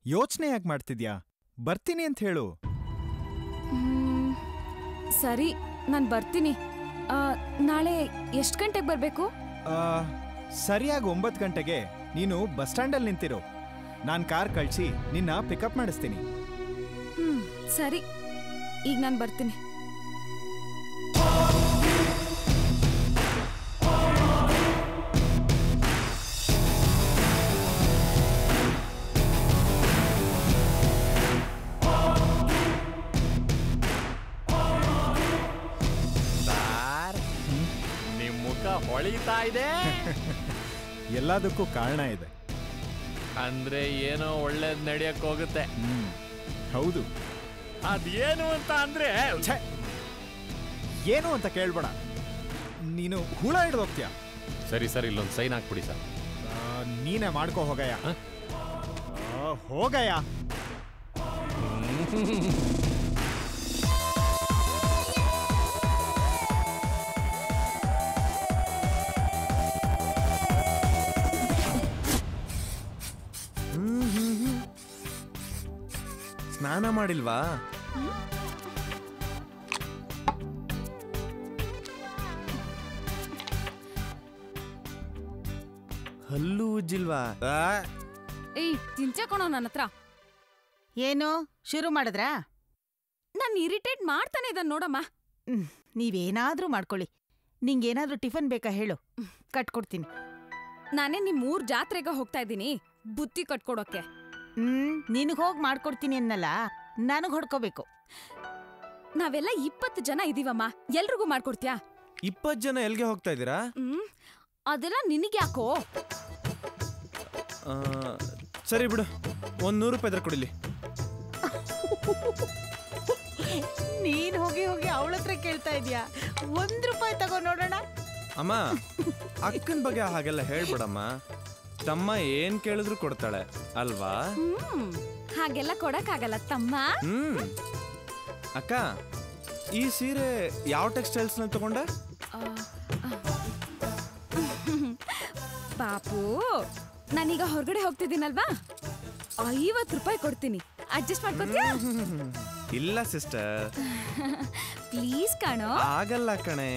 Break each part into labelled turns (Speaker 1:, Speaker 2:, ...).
Speaker 1: ಯೋಚನೆ ಯಾಕೆ ಮಾಡ್ತಿದ್ಯಾ ಬರ್ತೀನಿ ಅಂತ ಹೇಳು
Speaker 2: ಹ್ಮ್, ಸರಿ ನಾನು ಬರ್ತೀನಿ ಆ, ನಾಳೆ ಎಷ್ಟು ಗಂಟೆಗೆ ಬರಬೇಕು
Speaker 1: ಆ, ಸರಿಯಾಗಿ ಒಂಬತ್ತು ಗಂಟೆಗೆ ನೀನು ಬಸ್ ಸ್ಟ್ಯಾಂಡಲ್ಲಿ ನಿಂತಿರು ನಾನು ಕಾರ್ ಕಳಿಸಿ ನಿನ್ನ ಪಿಕಪ್ ಮಾಡಿಸ್ತೀನಿ
Speaker 2: ಹ್ಮ್ ಸರಿ ಈಗ ನಾನು ಬರ್ತೀನಿ
Speaker 3: ಸಾರ್ ನಿಮ್ ಮುಖ ಹೊಳಿತಾ ಇದೆ
Speaker 1: ಎಲ್ಲದಕ್ಕೂ ಕಾರಣ ಇದೆ
Speaker 3: ಅಂದ್ರೆ ಏನೋ ಒಳ್ಳೇದ್ ನಡೆಯಕ್ ಹೋಗುತ್ತೆ
Speaker 1: ಹ್ಮ್ ಹೌದು
Speaker 3: ಅದೇನು ಅಂತ ಅಂದ್ರೆ
Speaker 1: ಛೆ! ಏನು ಅಂತ ಕೇಳ್ಬೇಡ ನೀನು ಹುಳ ಹಿಡ್ದು ಹೋಗ್ತೀಯ
Speaker 3: ಸರಿ ಸರಿ ಇಲ್ಲೊಂದು ಸೈನ್ ಹಾಕ್ಬಿಡಿ ಸರ್
Speaker 1: ಆ, ನೀನೇ ಮಾಡ್ಕೋ ಹೋಗಯ್ಯ
Speaker 3: ಹ?
Speaker 1: ಆ, ಹೋಗಯ್ಯ
Speaker 4: ಸ್ನಾನ ಮಾಡಿಲ್ವಾ ಹಲ್ಲು ಉಜ್ಜಿಲ್ವಾ ಆ,
Speaker 2: ಏಯ್ ತಿಂಚಕೊಣೋ ನನ್ನ ಹತ್ರ
Speaker 5: ಏನು ಶುರು ಮಾಡಿದ್ರಾ
Speaker 2: ನಾನು ಇರಿಟೇಟ್ ಮಾಡ್ತಾನೆ ಇದನ್ ನೋಡಮ್ಮ
Speaker 5: ಹ್ಮ್, ನೀವೇನಾದ್ರೂ ಮಾಡ್ಕೊಳ್ಳಿ ನಿಂಗೇನಾದ್ರೂ ಟಿಫನ್ ಬೇಕಾ ಹೇಳು ಕಟ್ಕೊಡ್ತೀನಿ
Speaker 2: ನಾನೇ ನಿಮ್ ಊರ್ ಜಾತ್ರೆಗೆ ಹೋಗ್ತಾ ಇದ್ದೀನಿ ಬುತ್ತಿ ಕಟ್ಕೊಡೋಕೆ
Speaker 5: ಹ್ಮ್ ನಿನಗ್ ಹೋಗ್ ಮಾಡ್ಕೊಡ್ತೀನಿ ಅನ್ನಲ್ಲ ನನಗ್ ಹೊಡ್ಕೋಬೇಕು
Speaker 2: ನಾವೆಲ್ಲ ಇಪ್ಪತ್ತು ಜನ ಇದೀವಮ್ಮ ಎಲ್ರಿಗೂ ಮಾಡ್ಕೊಡ್ತ್ಯಾ
Speaker 4: ಇಪ್ಪತ್ ಜನ ಎಲ್ಗೆ ಹೋಗ್ತಾ ಇದ್ದೀರಾ
Speaker 2: ಹ್ಮ್ ಅದೆಲ್ಲ ನಿನಗ್ಯಾಕೋ
Speaker 4: ಆ, ಸರಿ ಬಿಡು ಒಂದ್ ನೂರು ರೂಪಾಯಿ ಇದ್ರೆ ಕೊಡಿಲಿ
Speaker 5: ನೀನ್ ಹೋಗಿ ಹೋಗಿ ಅವಳ ಹತ್ರ ಕೇಳ್ತಾ ಇದೀಯಾ ಒಂದ್ ರೂಪಾಯಿ ತಗೋ ನೋಡೋಣ
Speaker 4: ಅಮ್ಮ ಅಕ್ಕನ ಬಗ್ಗೆ ಹಾಗೆಲ್ಲ ಹೇಳ್ಬಿಡಮ್ಮ ತಮ್ಮ ಏನ್ ಕೇಳಿದ್ರು ಕೊಡ್ತಾಳೆ ಅಲ್ವಾ
Speaker 2: ಹ್ಮ್ ಹಾಗೆಲ್ಲ ಕೊಡಕ್ಕಾಗಲ್ಲ ತಮ್ಮ
Speaker 4: ಹ್ಮ್ ಅಕ್ಕ ಈ ಸೀರೆ ಯಾವ ಟೆಕ್ಸ್ಟೈಲ್ಸ್ ನಲ್ಲಿ ತಗೊಂಡೆ
Speaker 2: ಆ, ಆ. ಪಾಪು ನಾನೀಗ ಹೊರಗಡೆ ಹೋಗ್ತಿದ್ದೀನಲ್ವಾ ಐವತ್ತು ರೂಪಾಯಿ ಕೊಡ್ತೀನಿ ಅಡ್ಜಸ್ಟ್ ಮಾಡ್ಕೊತೀಯಾ
Speaker 4: ಇಲ್ಲ ಸಿಸ್ಟರ್
Speaker 2: ಪ್ಲೀಸ್ ಕಾಣೋ
Speaker 4: ಆಗಲ್ಲ ಕಣೆ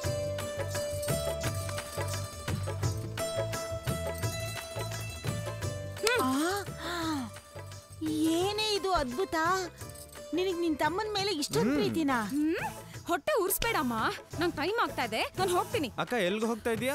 Speaker 5: ಏನೇ ಇದು ಅದ್ಭುತ ನಿನಗ್ ನಿನ್ ತಮ್ಮನ ಮೇಲೆ ಇಷ್ಟೊಂದು ಪ್ರೀತಿನಾ
Speaker 2: ಹ್ಮ್ ಹೊಟ್ಟೆ ಉರ್ಸ್ಬೇಡಮ್ಮ ನಂಗೆ ಟೈಮ್ ಆಗ್ತಾ ಇದೆ ನಾನು ಹೋಗ್ತೀನಿ
Speaker 4: ಅಕ್ಕ ಎಲ್ಗೆ ಹೋಗ್ತಾ ಇದೀಯಾ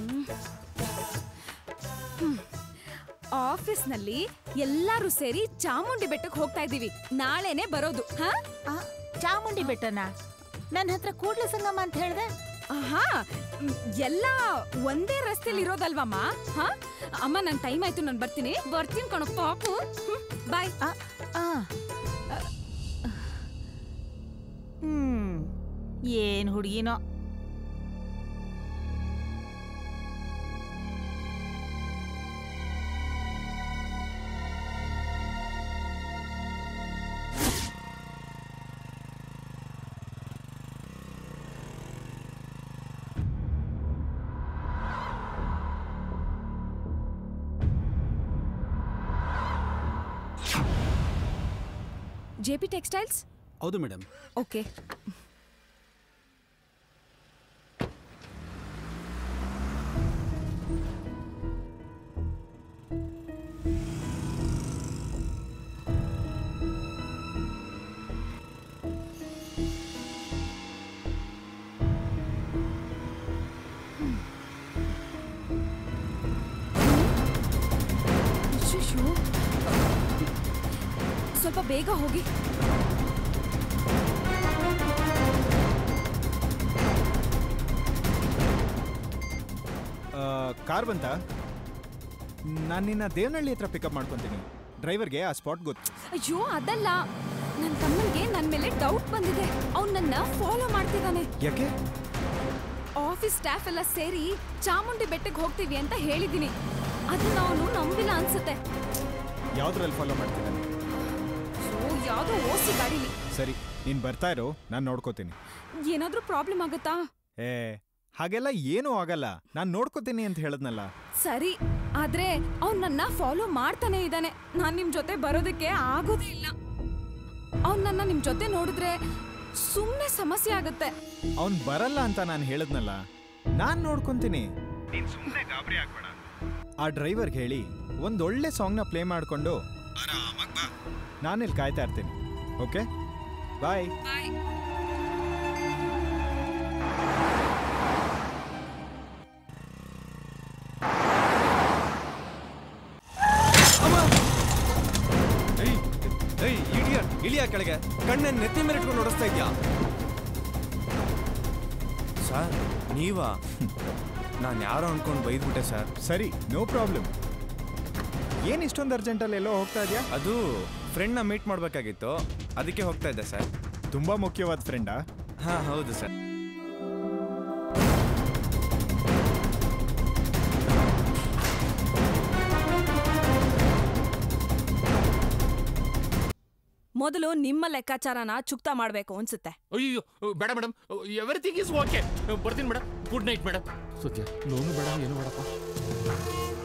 Speaker 2: ಆಫೀಸ್ನಲ್ಲಿ ಎಲ್ಲರೂ ಸೇರಿ ಚಾಮುಂಡಿ ಬೆಟ್ಟಕ್ಕೆ ಹೋಗ್ತಾ ಇದ್ದೀವಿ ನಾಳೆನೆ ಬರೋದು ಹಾ
Speaker 5: ಆ, ಚಾಮುಂಡಿ ಬೆಟ್ಟನ ನನ್ನ ಹತ್ರ ಕೂಡ್ಲ ಸಂಗಮ ಅಂತ ಹೇಳ್ದೆ
Speaker 2: ಆಹಾ ಮ್, ಎಲ್ಲ ಒಂದೇ ರಸ್ತೆಲಿ ಇರೋದಲ್ವಮ್ಮ ಹಾ ಅಮ್ಮ ನನ್ ಟೈಮ್ ಆಯ್ತು ನಾನು ಬರ್ತೀನಿ ಬರ್ತೀನಿ ಕಣೋ ಪಾಪು ಬಾಯ್
Speaker 5: ಆ, ಆ. ಹ್ಮ್ ಏನ್ ಹುಡುಗಿನೋ
Speaker 2: ಜೆ ಪಿ ಟೆಕ್ಸ್ಟೈಲ್ಸ್
Speaker 6: ಹೌದು ಮೇಡಮ್
Speaker 2: ಓಕೆ ಅಶ್ಶೋ. ಸ್ವಲ್ಪ ಬೇಗ ಹೋಗಿ
Speaker 1: ಕಾರ್ ಬಂತ ನಾನು ನಿನ್ನ ದೇವನಹಳ್ಳಿ ಹತ್ರ ಪಿಕಪ್ ಮಾಡ್ಕೊತೀನಿ ಡ್ರೈವರ್ಗೆ ಆ ಸ್ಪಾಟ್ ಗೊತ್ತು
Speaker 2: ಅಯ್ಯೋ ಅದಲ್ಲ ನನ್ನ ತಮ್ಮನಿಗೆ ನನ್ನ ಮೇಲೆ ಡೌಟ್ ಬಂದಿದೆ ಅವ್ನು ನನ್ನ ಫಾಲೋ ಮಾಡ್ತಿದ್ದಾನೆ
Speaker 1: ಯಾಕೆ
Speaker 2: ಆಫೀಸ್ ಸ್ಟಾಫ್ ಎಲ್ಲ ಸೇರಿ ಚಾಮುಂಡಿ ಬೆಟ್ಟಕ್ಕೆ ಹೋಗ್ತೀವಿ ಅಂತ ಹೇಳಿದ್ದೀನಿ ಅದನ್ನ ಅವನು ನಂಬಿಲ್ಲ ಅನ್ಸುತ್ತೆ
Speaker 1: ಯಾವ್ದ್ರಲ್ಲಿ ಫಾಲೋ ಮಾಡ್ತಿದ್ದಾನೆ
Speaker 2: ಸೊ ಯಾವ್ದೋ ಓಸಿ ಗಾಡಿಲಿ
Speaker 1: ಸರಿ ನೀನು ಬರ್ತಾ ಇರೋ ನಾನು ನೋಡ್ಕೋತೀನಿ
Speaker 2: ಏನಾದ್ರೂ ಪ್ರಾಬ್ಲಮ್ ಆಗುತ್ತಾ
Speaker 1: ಏ ಹಾಗೆಲ್ಲ ಏನೂ ಆಗಲ್ಲ ನಾನು ನೋಡ್ಕೋತೀನಿ ಅಂತ ಹೇಳದ್ನಲ್ಲ
Speaker 2: ಸರಿ ಆದ್ರೆ ಅವ್ನ್ ನನ್ನ ಫಾಲೋ ಮಾಡ್ತಾನೆ ಇದ್ದಾನೆ ನಾನ್ ನಿಮ್ ಜೊತೆ ಬರೋದಕ್ಕೆ ಆಗೋದೇ ಇಲ್ಲ ಅವ್ನ್ ನನ್ನ ನಿಮ್ ಜೊತೆ ನೋಡಿದ್ರೆ ಸುಮ್ನೆ ಸಮಸ್ಯೆ ಆಗುತ್ತೆ
Speaker 1: ಅವ್ನ್ ಬರಲ್ಲ ಅಂತ ನಾನು ಹೇಳದ್ನಲ್ಲ ನಾನ್ ನೋಡ್ಕೊಂತೀನಿ ನೀನ್ ಸುಮ್ಮನೆ ಗಾಬರಿ ಆಗ್ಬೇಡ ಆ ಡ್ರೈವರ್ಗೆ ಹೇಳಿ ಒಂದೊಳ್ಳೆ ಸಾಂಗ್ನ ಪ್ಲೇ ಮಾಡ್ಕೊಂಡು ಆರಾಮಾಗ್ ಬಾ ನಾನಿಲ್ಲಿ ಕಾಯ್ತಾ ಇರ್ತೀನಿ ಓಕೆ ಬಾಯ್
Speaker 4: ಏಯ್ ಏಯ್ ಇಡಿಯಟ್ ಇಳಿಯ ಕೆಳಗೆ ಕಣ್ಣನ್ನ ನೆತ್ತಿ ಮೇಲೆ ಇಟ್ಕೊಂಡು ನೋಡಿಸ್ತಾ ಇದ್ಯಾ ಸರ್ ನೀವಾ ನಾನು ಯಾರೋ ಅನ್ಕೊಂಡು ಬೈದ್ಬಿಟ್ಟೆ ಸರ್
Speaker 1: ಸರಿ ನೋ ಪ್ರಾಬ್ಲಮ್ ಏನ್ ಇಷ್ಟೊಂದು ಅರ್ಜೆಂಟಲ್ಲಿ ಎಲ್ಲೋ ಹೋಗ್ತಾ ಇದೆಯಾ
Speaker 4: ಅದು ಫ್ರೆಂಡ್ನ ಮೀಟ್ ಮಾಡಬೇಕಾಗಿತ್ತು ಅದಕ್ಕೆ ಹೋಗ್ತಾ ಇದ್ದೆ ಸರ್
Speaker 1: ತುಂಬಾ ಮುಖ್ಯವಾದ ಫ್ರೆಂಡಾ
Speaker 4: ಹಾಂ ಹೌದು ಸರ್
Speaker 6: ಮೊದಲು ನಿಮ್ಮ ಲೆಕ್ಕಾಚಾರನ ಚುಕ್ತಾ ಮಾಡ್ಬೇಕು ಅನ್ಸುತ್ತೆ
Speaker 3: ಅಯ್ಯೋ ಬೇಡ ಮೇಡಮ್ ಎವ್ರಿಥಿಂಗ್ ಇಸ್ ಓಕೆ ಬರ್ತೀನಿ madam good night madam Satya loan ಬೇಡ ಏನು ಬೇಡಪ್ಪ